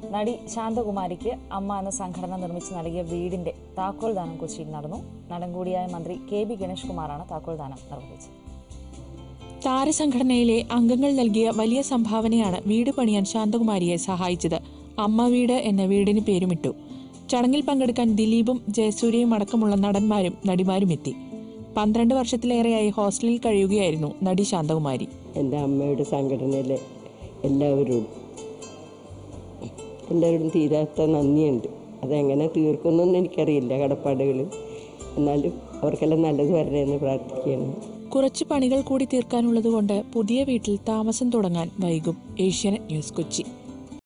നടി ശാന്തകുമാരിക്ക് അമ്മ എന്ന സംഘടന നിർമ്മിച്ച് നൽകിയ വീടിന്റെ താക്കോൽ ദാനം കൊച്ചിയിൽ നടന്നു നടൻ കൂടിയായ മന്ത്രി കെ ബി ഗണേഷ് കുമാറാണ് താക്കോൽ ദാനം നിർവഹിച്ചത് താരസംഘടനയിലെ അംഗങ്ങൾ നൽകിയ വലിയ സംഭാവനയാണ് വീട് പണിയാൻ ശാന്തകുമാരിയെ സഹായിച്ചത് അമ്മ വീട് എന്ന വീടിന് പേരുമിട്ടു ചടങ്ങിൽ പങ്കെടുക്കാൻ ദിലീപും ജയസൂര്യയും അടക്കമുള്ള നടന്മാരും നടിമാരും എത്തി പന്ത്രണ്ട് വർഷത്തിലേറെയായി ഹോസ്റ്റലിൽ കഴിയുകയായിരുന്നു നടി ശാന്തകുമാരി എൻ്റെ അമ്മയുടെ സംഘടനയിലെ എല്ലാവരോടും എല്ലാവരോടും തീരാത്ത നന്ദിയുണ്ട് അതെങ്ങനെ തീർക്കുന്നൊന്നും എനിക്കറിയില്ല കടപ്പാടുകൾ എന്നാലും അവർക്കെല്ലാം നല്ലത് വരണേ എന്ന് പ്രാർത്ഥിക്കുകയാണ് കുറച്ച് പണികൾ കൂടി തീർക്കാനുള്ളതുകൊണ്ട് പുതിയ വീട്ടിൽ താമസം തുടങ്ങാൻ വൈകും ഏഷ്യാനെറ്റ് ന്യൂസ് കൊച്ചി